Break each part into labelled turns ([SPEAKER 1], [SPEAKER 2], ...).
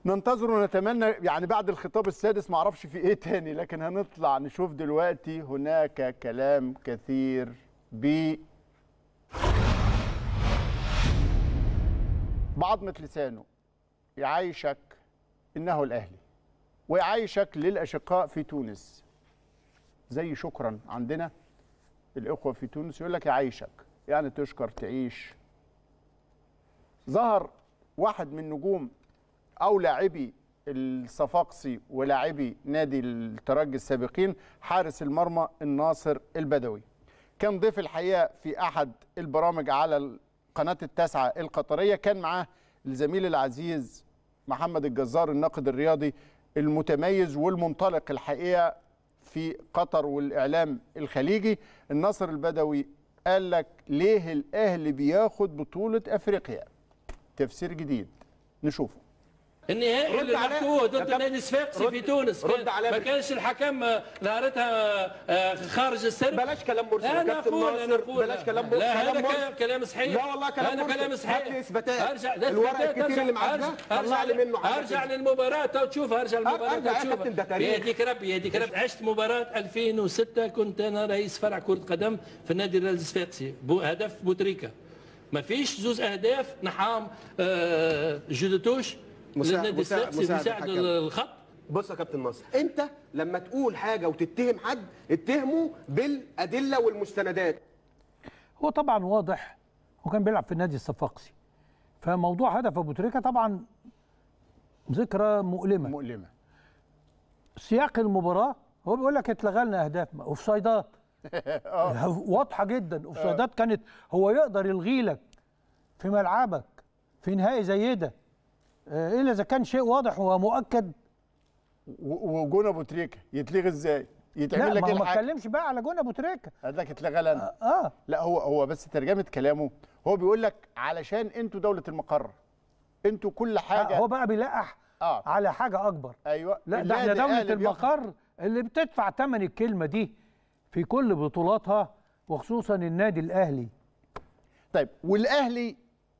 [SPEAKER 1] ننتظر ونتمنى يعني بعد الخطاب السادس ما اعرفش في ايه تاني لكن هنطلع نشوف دلوقتي هناك كلام كثير ب بعضمة لسانه يعيشك انه الاهلي ويعيشك للاشقاء في تونس زي شكرا عندنا الاخوه في تونس يقول لك يعيشك يعني تشكر تعيش ظهر واحد من نجوم او لاعبي الصفاقسي ولاعبي نادي الترجي السابقين حارس المرمى الناصر البدوي كان ضيف الحقيقه في احد البرامج على قناه التاسعه القطريه كان معاه الزميل العزيز محمد الجزار الناقد الرياضي المتميز والمنطلق الحقيقه في قطر والاعلام الخليجي الناصر البدوي قال لك ليه الاهلي بياخد بطوله افريقيا تفسير جديد نشوفه
[SPEAKER 2] النهائي
[SPEAKER 3] رد
[SPEAKER 2] اللي
[SPEAKER 3] عليه.
[SPEAKER 2] لعبتوه ضد
[SPEAKER 3] كابتن،
[SPEAKER 2] نادي صفاقسي
[SPEAKER 3] رد-
[SPEAKER 2] في تونس
[SPEAKER 3] رد
[SPEAKER 2] كان-
[SPEAKER 3] عليه.
[SPEAKER 2] ما كانش الحكم آه، نهارتها آه، خارج السرب
[SPEAKER 3] بلاش كلام مرسل
[SPEAKER 2] لا انا
[SPEAKER 3] كابتن
[SPEAKER 2] اقول انا
[SPEAKER 3] ناصر،
[SPEAKER 2] اقول
[SPEAKER 3] بلاش كلام
[SPEAKER 2] لا
[SPEAKER 3] مرسل
[SPEAKER 2] هذا
[SPEAKER 3] كلام
[SPEAKER 2] كلام
[SPEAKER 3] مرسل.
[SPEAKER 2] كلام صحيح
[SPEAKER 3] لا والله كلام
[SPEAKER 2] هذا
[SPEAKER 3] مرسل.
[SPEAKER 2] كلام صحيح
[SPEAKER 3] هات لي إثباتات.
[SPEAKER 2] ارجع ده
[SPEAKER 3] الورق
[SPEAKER 2] إثباتات،
[SPEAKER 3] الكتير
[SPEAKER 2] أرجع-
[SPEAKER 3] اللي معاك ده،
[SPEAKER 2] أرجع-
[SPEAKER 3] طلع لي
[SPEAKER 2] أرجع-
[SPEAKER 3] منه حاجة
[SPEAKER 2] ارجع
[SPEAKER 3] كده.
[SPEAKER 2] للمباراه تو تشوف ارجع للمباراه
[SPEAKER 3] أرجع
[SPEAKER 2] تو
[SPEAKER 3] يا
[SPEAKER 2] تشوف
[SPEAKER 3] كابتن، ده تاريخ.
[SPEAKER 2] يهديك ربي يهديك ربي عشت مباراه 2006 كنت انا رئيس فرع كره قدم في النادي الرياضي الصفاقسي بو- هدف بوتريكا ما فيش زوز اهداف نحام آه، جودتوش
[SPEAKER 3] مساعد-
[SPEAKER 2] للنادي
[SPEAKER 3] مساعد-
[SPEAKER 2] الصفاقسي
[SPEAKER 3] مساعد
[SPEAKER 2] بيساعد
[SPEAKER 3] الحكم.
[SPEAKER 2] الخط
[SPEAKER 3] بص يا كابتن ناصر انت لما تقول حاجه وتتهم حد اتهمه بالادله والمستندات
[SPEAKER 4] هو طبعا واضح هو كان بيلعب في النادي الصفاقسي فموضوع هدف ابو تريكه طبعا ذكرى مؤلمه
[SPEAKER 1] مؤلمه
[SPEAKER 4] سياق المباراه هو بيقول لك اتلغى لنا اهداف اوفسايدات واضحه جدا اوفسايدات كانت هو يقدر يلغي لك في ملعبك في نهائي زي ده آه، الا اذا كان شيء واضح ومؤكد
[SPEAKER 1] و- وجون ابو تريكه يتلغي ازاي؟ يتعمل
[SPEAKER 4] لا
[SPEAKER 1] لك
[SPEAKER 4] ما
[SPEAKER 1] ايه
[SPEAKER 4] هو ما
[SPEAKER 1] الحاجه؟
[SPEAKER 4] اتكلمش بقى على جون ابو تريكه
[SPEAKER 1] قال لك اتلغى لنا
[SPEAKER 4] اه
[SPEAKER 1] لا هو هو بس ترجمه كلامه هو بيقول لك علشان انتوا دوله المقر انتوا كل حاجه
[SPEAKER 4] آه، هو بقى بيلقح
[SPEAKER 1] آه.
[SPEAKER 4] على حاجه اكبر
[SPEAKER 1] ايوه
[SPEAKER 4] لا ده احنا
[SPEAKER 1] النادي
[SPEAKER 4] دولة
[SPEAKER 1] الأهلي بياخد-
[SPEAKER 4] المقر اللي بتدفع ثمن الكلمة دي في كل بطولاتها وخصوصا النادي الأهلي
[SPEAKER 1] طيب والاهلي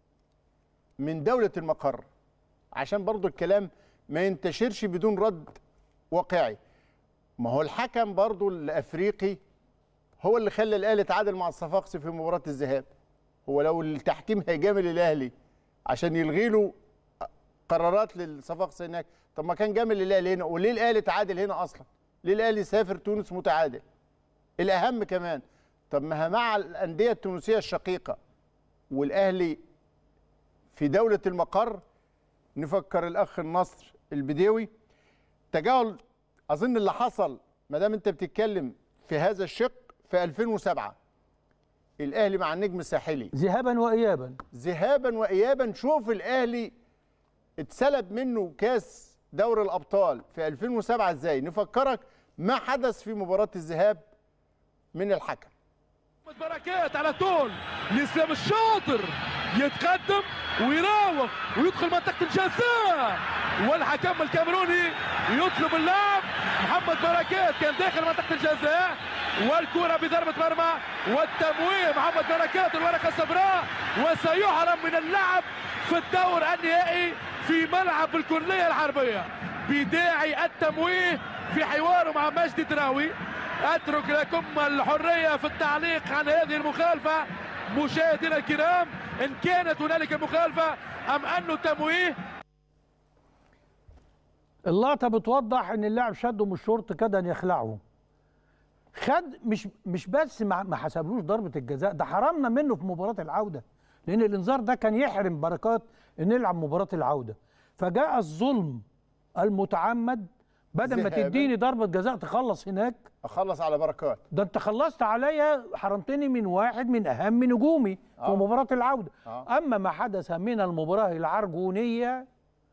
[SPEAKER 1] من دوله المقر عشان برضو الكلام ما ينتشرش بدون رد واقعي ما هو الحكم برضو الافريقي هو اللي خلى الاهلي يتعادل مع الصفاقسي في مباراه الذهاب هو لو التحكيم هيجامل الاهلي عشان يلغي له قرارات للصفاقسي هناك طب ما كان جامل الاهلي هنا وليه الاهلي تعادل هنا اصلا ليه الاهلي سافر تونس متعادل الاهم كمان طب ما هي مع الانديه التونسيه الشقيقه والاهلي في دوله المقر نفكر الاخ النصر البديوي تجاهل اظن اللي حصل ما دام انت بتتكلم في هذا الشق في 2007 الاهلي مع النجم الساحلي
[SPEAKER 4] ذهابا وإيابا
[SPEAKER 1] ذهابا وايابا شوف الاهلي اتسلب منه كاس دوري الابطال في 2007 ازاي نفكرك ما حدث في مباراه الذهاب من الحكم
[SPEAKER 5] بركات على طول الاسلام الشاطر يتقدم ويراوغ ويدخل منطقه الجزاء والحكم الكاميروني يطلب اللعب محمد بركات كان داخل منطقه الجزاء والكره بضربه مرمى والتمويه محمد بركات الورقه الصفراء وسيحرم من اللعب في الدور النهائي في ملعب الكليه الحربيه بداعي التمويه في حواره مع مجدي تراوي اترك لكم الحريه في التعليق عن هذه المخالفه مشاهدينا الكرام ان كانت هنالك مخالفه ام انه تمويه
[SPEAKER 4] اللقطة بتوضح ان اللاعب شده من الشورت كاد ان يخلعه خد مش مش بس ما ما حسبلوش ضربة الجزاء ده حرمنا منه في مباراة العودة لان الانذار ده كان يحرم بركات ان يلعب مباراة العودة فجاء الظلم المتعمد بدل ما
[SPEAKER 1] ذهاباً.
[SPEAKER 4] تديني ضربة جزاء تخلص هناك
[SPEAKER 1] اخلص على بركات
[SPEAKER 4] ده انت خلصت عليا حرمتني من واحد من اهم نجومي في
[SPEAKER 1] آه.
[SPEAKER 4] مباراه العوده
[SPEAKER 1] آه.
[SPEAKER 4] اما ما حدث من المباراه العرجونيه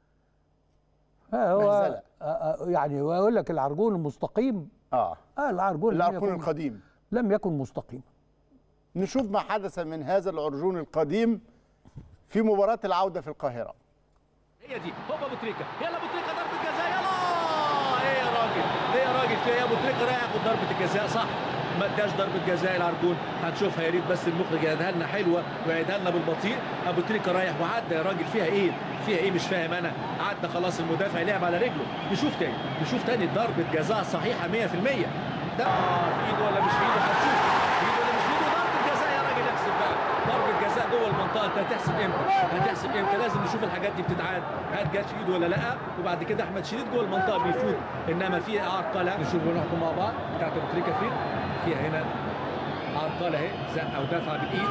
[SPEAKER 4] هو
[SPEAKER 1] مهزلة.
[SPEAKER 4] آه، آه، يعني يقول لك العرجون المستقيم
[SPEAKER 1] اه
[SPEAKER 4] اه العرجون لم
[SPEAKER 1] العرجون
[SPEAKER 4] يكن,
[SPEAKER 1] القديم
[SPEAKER 4] لم يكن مستقيم
[SPEAKER 1] نشوف ما حدث من هذا العرجون القديم في مباراه العوده في القاهره
[SPEAKER 5] هي دي هوبا ابو تريكه يلا ابو تريكه ضربه جزاء يلا ايه يا راجل ايه يا راجل
[SPEAKER 6] فيها ايه ابو تريكه رايح ياخد ضربه الجزاء صح ما اداش ضربه جزاء العرجون هنشوفها يا ريت بس المخرج يعيدها لنا حلوه ويعيدها لنا بالبطيء ابو تريكه رايح وعدى يا راجل فيها ايه فيها ايه مش فاهم انا عدى خلاص المدافع لعب على رجله نشوف تاني نشوف تاني ضربه جزاء صحيحه 100% ده آه، في ايده ولا مش في ايده هنشوف في ايده ولا مش في ايده ضربه جزاء يا راجل احسب بقى ضربه جزاء جوه المنطقه انت هتحسب امتى هتحسب امتى لازم نشوف الحاجات دي بتتعاد هل جت في ايده ولا لا وبعد كده احمد شريف جوه المنطقه بيفوت انما في عرقله نشوف ونحكم مع بعض بتاعت ابو تريكه فين فيها هنا عرقله اهي زقه ودفعه بالايد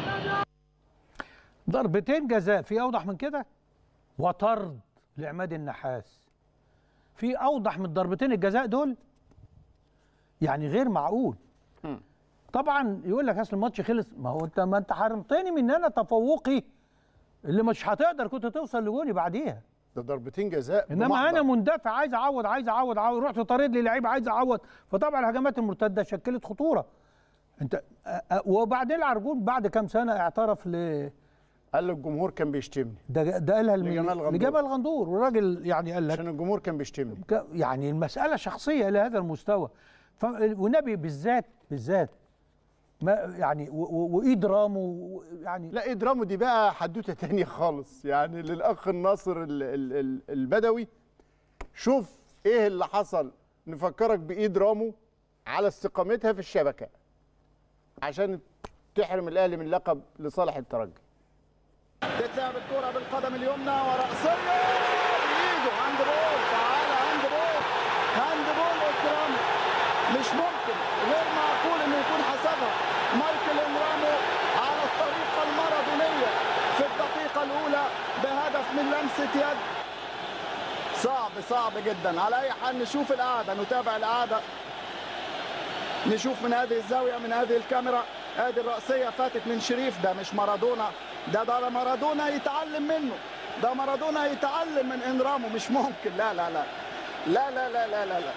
[SPEAKER 4] ضربتين جزاء في اوضح من كده وطرد لعماد النحاس في اوضح من ضربتين الجزاء دول يعني غير معقول طبعا يقول لك اصل الماتش خلص ما هو انت ما انت حرمتني من ان انا تفوقي اللي مش هتقدر كنت توصل لجوني بعديها
[SPEAKER 1] ده ضربتين جزاء
[SPEAKER 4] انما
[SPEAKER 1] بمحضر.
[SPEAKER 4] انا مندفع عايز اعوض عايز اعوض عاوز رحت طارد لي لعيب عايز اعوض فطبعا الهجمات المرتده شكلت خطوره انت أ- أ- وبعدين العرجون بعد كام سنه اعترف ل
[SPEAKER 1] قال له الجمهور كان بيشتمني
[SPEAKER 4] ده ده قالها لمين؟
[SPEAKER 1] لجمال غندور.
[SPEAKER 4] لجمال غندور والراجل يعني قال لك
[SPEAKER 1] عشان الجمهور كان بيشتمني
[SPEAKER 4] ك- يعني المساله شخصيه الى هذا المستوى ف... والنبي بالذات بالذات ما يعني و- و- وايد رامو و- يعني
[SPEAKER 1] لا اضرامه دي بقى حدوته تانية خالص يعني للاخ الناصر ال- ال- ال- البدوي شوف ايه اللي حصل نفكرك بايد رامو على استقامتها في الشبكه عشان تحرم الاهلي من لقب لصالح الترجي
[SPEAKER 7] تتلعب الكرة بالقدم اليمنى ورأسية بإيده هاند بول تعالى هاند بول هاند بول قدام مش ممكن غير معقول انه يكون حسبها مايكل انرامو على الطريقة المارادونية في الدقيقة الأولى بهدف من لمسة يد صعب صعب جدا على أي حال نشوف القعدة نتابع القعدة نشوف من هذه الزاوية من هذه الكاميرا ادي الرأسية فاتت من شريف ده مش مارادونا ده ده مارادونا يتعلم منه ده مارادونا يتعلم من انرامو مش ممكن لا لا لا لا لا لا لا لا, لا.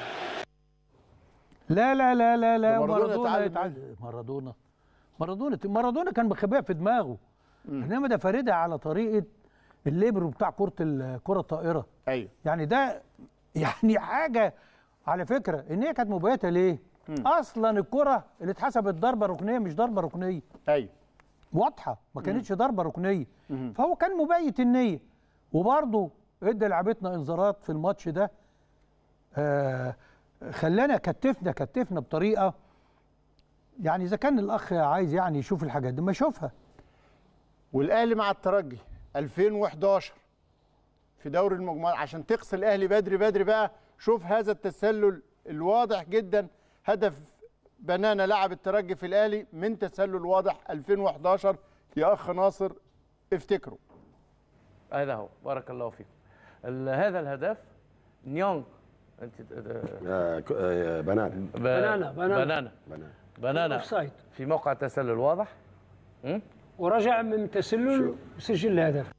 [SPEAKER 4] لا لا لا لا لا
[SPEAKER 1] ده مارادونا
[SPEAKER 4] مارادونا
[SPEAKER 1] اتعلم
[SPEAKER 4] يتعلم مارادونا مارادونا مارادونا كان مخبيها في دماغه انما ده فاردها على طريقه الليبرو بتاع كره الكره الطائره
[SPEAKER 1] ايوه
[SPEAKER 4] يعني ده يعني حاجه على فكره ان هي كانت مبيته ليه؟ اصلا الكره اللي اتحسبت ضربه ركنيه مش ضربه ركنيه
[SPEAKER 1] ايوه
[SPEAKER 4] واضحه ما كانتش ضربه ركنيه فهو كان مبيت النيه وبرضه ادى لعبتنا انذارات في الماتش ده آه خلانا كتفنا كتفنا بطريقه يعني اذا كان الاخ عايز يعني يشوف الحاجات دي ما يشوفها
[SPEAKER 1] والاهلي مع الترجي 2011 في دوري المجموعات عشان تقصي الاهلي بدري بدري بقى شوف هذا التسلل الواضح جدا هدف بنانا لعب الترجي في الاهلي من تسلل واضح 2011 يا اخ ناصر افتكروا
[SPEAKER 8] هذا هو بارك الله فيكم ال- هذا الهدف نيونغ انت
[SPEAKER 9] آه، ك- آه، بنانا
[SPEAKER 8] ب-
[SPEAKER 10] بنانا- بنانا.
[SPEAKER 8] بنانا
[SPEAKER 9] بنانا
[SPEAKER 8] بنانا
[SPEAKER 10] اوفسايد
[SPEAKER 8] في موقع تسلل واضح
[SPEAKER 10] ورجع من تسلل وسجل الهدف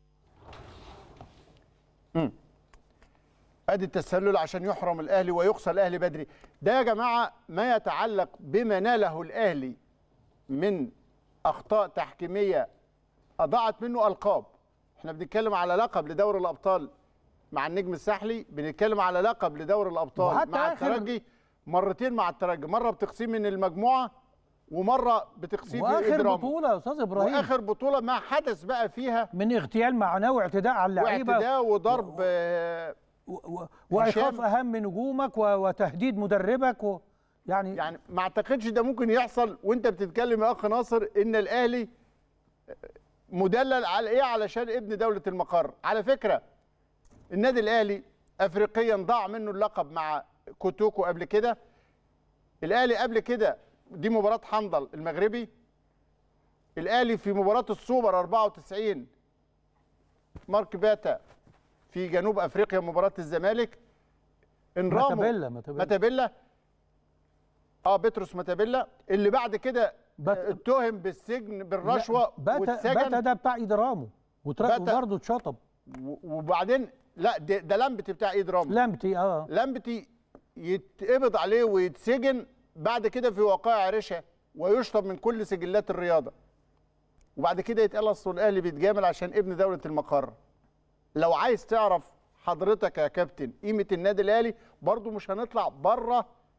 [SPEAKER 1] ادي التسلل عشان يحرم الاهلي ويقصى الاهلي بدري ده يا جماعه ما يتعلق بما ناله الاهلي من اخطاء تحكيميه اضاعت منه القاب احنا بنتكلم على لقب لدوري الابطال مع النجم الساحلي بنتكلم على لقب لدوري الابطال
[SPEAKER 4] وحتى
[SPEAKER 1] مع
[SPEAKER 4] آخر-
[SPEAKER 1] الترجي مرتين مع الترجي مره بتقسيم من المجموعه ومره بتقسيم في
[SPEAKER 4] واخر
[SPEAKER 1] إدرامه.
[SPEAKER 4] بطوله يا استاذ ابراهيم
[SPEAKER 1] واخر بطوله ما حدث بقى فيها
[SPEAKER 4] من اغتيال معنوي واعتداء على اللعيبه
[SPEAKER 1] واعتداء وضرب آه،
[SPEAKER 4] و- و- وايقاف
[SPEAKER 1] هشام.
[SPEAKER 4] اهم نجومك و- وتهديد مدربك و يعني
[SPEAKER 1] يعني ما اعتقدش ده ممكن يحصل وانت بتتكلم يا اخ ناصر ان الاهلي مدلل على ايه علشان ابن دوله المقر على فكره النادي الاهلي افريقيا ضاع منه اللقب مع كوتوكو قبل كده الاهلي قبل كده دي مباراه حنظل المغربي الاهلي في مباراه السوبر 94 مارك باتا في جنوب افريقيا مباراه الزمالك انرامو
[SPEAKER 4] ماتابيلا- ماتابيلا.
[SPEAKER 1] ماتابيلا اه بطرس ماتابيلا اللي بعد كده
[SPEAKER 4] بت-
[SPEAKER 1] اتهم بالسجن بالرشوه
[SPEAKER 4] باتا باتا
[SPEAKER 1] واتسجن
[SPEAKER 4] ده بتاع ايد رامو وتر-
[SPEAKER 1] باتا-
[SPEAKER 4] وبرضه اتشطب
[SPEAKER 1] و- وبعدين لا ده, ده لمبتي بتاع ايد رامو
[SPEAKER 4] لامبتي اه
[SPEAKER 1] لمبتي يتقبض عليه ويتسجن بعد كده في وقائع رشا ويشطب من كل سجلات الرياضه وبعد كده يتقال اصل الاهلي بيتجامل عشان ابن دوله المقر لو عايز تعرف حضرتك يا كابتن قيمه النادي الاهلي برضو مش هنطلع بره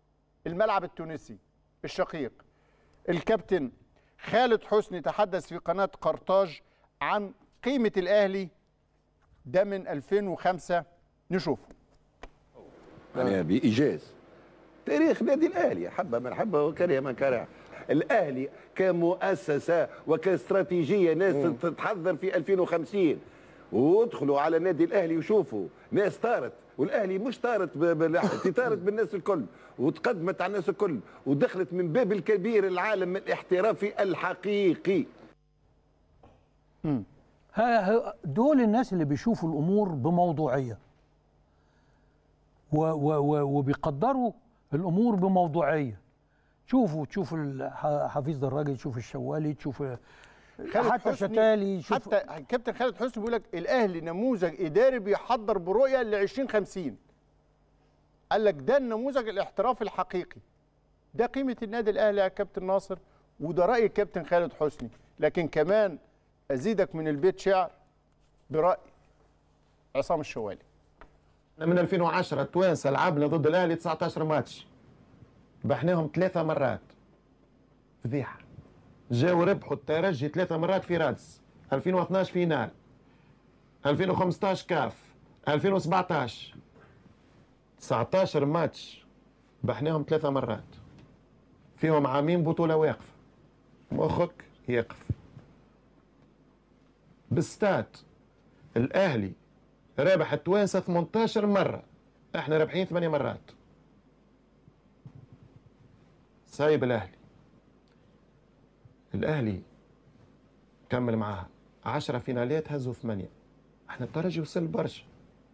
[SPEAKER 1] الملعب التونسي الشقيق الكابتن خالد حسني تحدث في قناة قرطاج عن قيمة الأهلي ده من 2005 نشوفه
[SPEAKER 9] يعني بإيجاز تاريخ نادي الأهلي حبة من حبة وكره من كره الأهلي كمؤسسة وكاستراتيجية ناس تتحضر في 2050 وادخلوا على النادي الأهلي وشوفوا ناس طارت والاهلي مش طارت ب- بالأحد طارت بالناس الكل وتقدمت على الناس الكل ودخلت من باب الكبير العالم الاحترافي الحقيقي
[SPEAKER 4] ها ها- دول الناس اللي بيشوفوا الامور بموضوعيه و و و وبيقدروا الامور بموضوعيه شوفوا تشوف ال- ح- حفيظ دراجي تشوف الشوالي تشوف
[SPEAKER 1] خالد
[SPEAKER 4] حتى
[SPEAKER 1] حسني-
[SPEAKER 4] شتالي شوف
[SPEAKER 1] حتى كابتن خالد حسني بيقول لك الاهلي نموذج اداري بيحضر برؤيه ل 2050 قال لك ده النموذج الاحترافي الحقيقي ده قيمه النادي الاهلي يا كابتن ناصر وده راي الكابتن خالد حسني لكن كمان ازيدك من البيت شعر براي عصام الشوالي
[SPEAKER 11] من 2010 التوانسه لعبنا ضد الاهلي 19 ماتش ربحناهم ثلاثة مرات فضيحة جاوا ربحوا الترجي ثلاثة مرات في رادس 2012 فينال 2015 كاف 2017 19 ماتش ربحناهم ثلاثة مرات فيهم عامين بطولة واقفة مخك يقف بالستات الأهلي رابح التوانسه 18 مره احنا رابحين 8 مرات سايب الاهلي الاهلي كمل معاها 10 فينالات هزوا ثمانيه احنا الترجي وصل برشا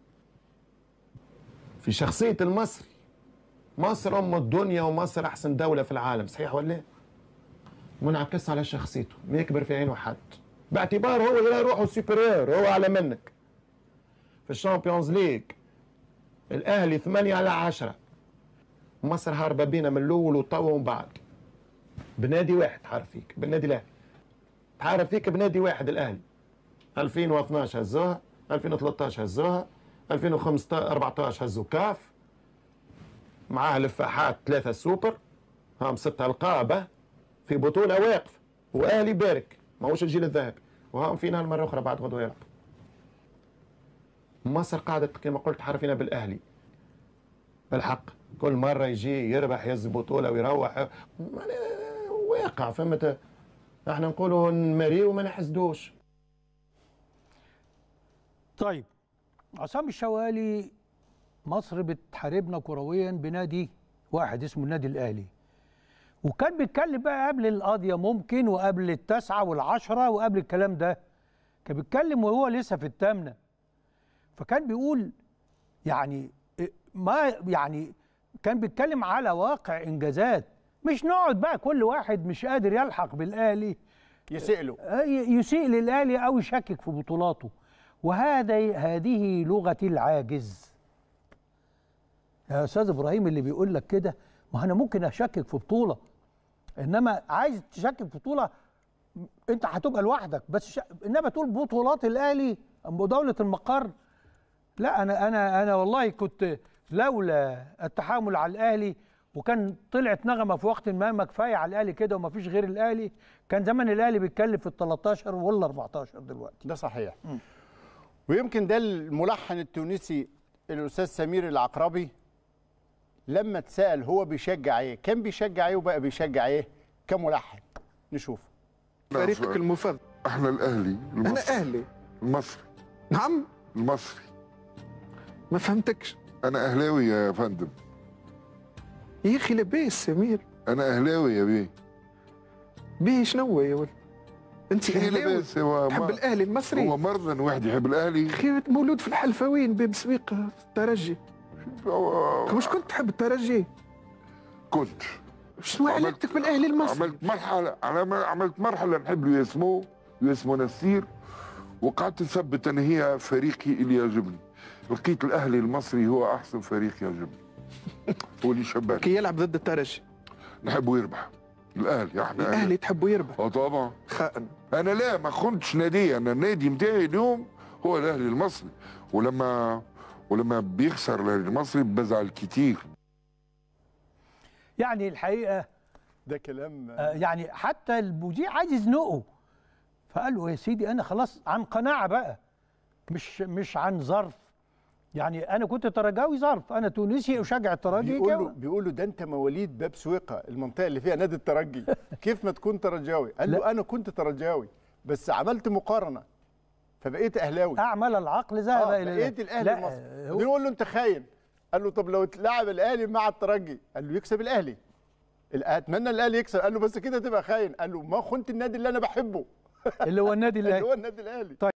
[SPEAKER 11] في شخصيه المصري مصر ام الدنيا ومصر احسن دوله في العالم صحيح ولا لا؟ منعكس على شخصيته ما يكبر في عينه حد باعتبار هو يرى روحه سوبريور هو اعلى منك في الشامبيونز ليج الاهلي 8 على 10 مصر هاربه بينا من الاول وتوا ومن بعد بنادي واحد حارب فيك بالنادي الاهلي حارب فيك بنادي واحد الاهلي 2012 هزوها 2013 هزوها 2015 14 هزوا كاف معاه لفاحات ثلاثة سوبر هم ستة ألقاب في بطولة واقفة وأهلي بارك ماهوش الجيل الذهبي وهم فينال مرة أخرى بعد غدوة يلعب مصر قاعدة كما قلت حرفنا بالأهلي بالحق كل مرة يجي يربح يهز بطولة ويروح ما- واقع فهمت احنا نقولوا نماريه وما نحسدوش
[SPEAKER 4] طيب عصام الشوالي مصر بتحاربنا كرويا بنادي واحد اسمه النادي الاهلي وكان بيتكلم بقى قبل القضيه ممكن وقبل التاسعه والعشره وقبل الكلام ده كان بيتكلم وهو لسه في الثامنه فكان بيقول يعني إيه، ما يعني كان بيتكلم على واقع انجازات مش نقعد بقى كل واحد مش قادر يلحق بالاهلي
[SPEAKER 1] يسيء له
[SPEAKER 4] آه، ي- يسيء للاهلي او يشكك في بطولاته وهذا هذه لغه العاجز يا استاذ ابراهيم اللي بيقول لك كده ما انا ممكن اشكك في بطوله انما عايز تشكك في بطوله انت هتبقى لوحدك بس ش... انما تقول بطولات الاهلي دوله المقر لا انا انا انا والله كنت لولا التحامل على الاهلي وكان طلعت نغمه في وقت ما ما كفايه على الاهلي كده وما فيش غير الاهلي كان زمان الاهلي بيتكلم في ال 13 ولا 14 دلوقتي
[SPEAKER 1] ده صحيح ويمكن ده الملحن التونسي الاستاذ سمير العقربي لما اتسال هو بيشجع ايه كان بيشجع ايه وبقى بيشجع ايه كملحن نشوف
[SPEAKER 12] فريقك المفضل
[SPEAKER 13] احنا الاهلي
[SPEAKER 12] انا
[SPEAKER 13] المصري
[SPEAKER 12] اهلي
[SPEAKER 13] المصري
[SPEAKER 12] نعم
[SPEAKER 13] المصري
[SPEAKER 12] ما فهمتكش
[SPEAKER 13] انا اهلاوي يا فندم
[SPEAKER 12] يا اخي لاباس سمير
[SPEAKER 13] انا اهلاوي يا بيه
[SPEAKER 12] بيه شنو يا ولد انت
[SPEAKER 13] إيه
[SPEAKER 12] اهلاوي
[SPEAKER 13] لاباس هو
[SPEAKER 12] تحب
[SPEAKER 13] ما-
[SPEAKER 12] الاهلي المصري
[SPEAKER 13] هو مرضى ان واحد يحب الاهلي
[SPEAKER 12] اخي مولود في الحلفاوين باب سويق الترجي مش كنت تحب الترجي
[SPEAKER 13] كنت
[SPEAKER 12] شنو
[SPEAKER 13] عملت-
[SPEAKER 12] علاقتك بالاهلي المصري
[SPEAKER 13] عملت مرحله على ما عملت مرحله نحب له يسمو يسمو نسير وقعدت نثبت ان هي فريقي اللي يعجبني لقيت الاهلي المصري هو احسن فريق يعجبني هو اللي شبهني
[SPEAKER 12] كي يلعب ضد الترجي
[SPEAKER 13] نحبه يربح الاهلي احنا
[SPEAKER 12] الاهلي تحبه يربح
[SPEAKER 13] اه طبعا
[SPEAKER 12] خائن
[SPEAKER 13] انا لا ما خنتش نادي انا النادي متاعي اليوم هو الاهلي المصري ولما ولما بيخسر الاهلي المصري بزعل كتير
[SPEAKER 4] يعني الحقيقه
[SPEAKER 1] ده كلام
[SPEAKER 4] آه، يعني حتى المذيع عايز يزنقه فقال له يا سيدي انا خلاص عن قناعه بقى مش مش عن ظرف يعني انا كنت ترجاوي ظرف انا تونسي اشجع الترجي
[SPEAKER 1] بيقول له
[SPEAKER 4] كده.
[SPEAKER 1] بيقول له ده انت مواليد باب سويقه المنطقه اللي فيها نادي الترجي كيف ما تكون ترجاوي قال له انا كنت ترجاوي بس عملت مقارنه فبقيت اهلاوي
[SPEAKER 4] اعمل العقل ذهب
[SPEAKER 1] آه
[SPEAKER 4] الى
[SPEAKER 1] بقيت الاهلي
[SPEAKER 4] لا،
[SPEAKER 1] المصري
[SPEAKER 4] هو-
[SPEAKER 1] بعدين يقول له انت خاين قال له طب لو اتلعب الاهلي مع الترجي قال له يكسب الاهلي الأ- اتمنى الاهلي يكسب قال له بس كده تبقى خاين قال له ما خنت النادي اللي انا بحبه
[SPEAKER 4] اللي هو النادي
[SPEAKER 1] اللي
[SPEAKER 4] الاهلي
[SPEAKER 1] هو النادي الاهلي
[SPEAKER 4] طيب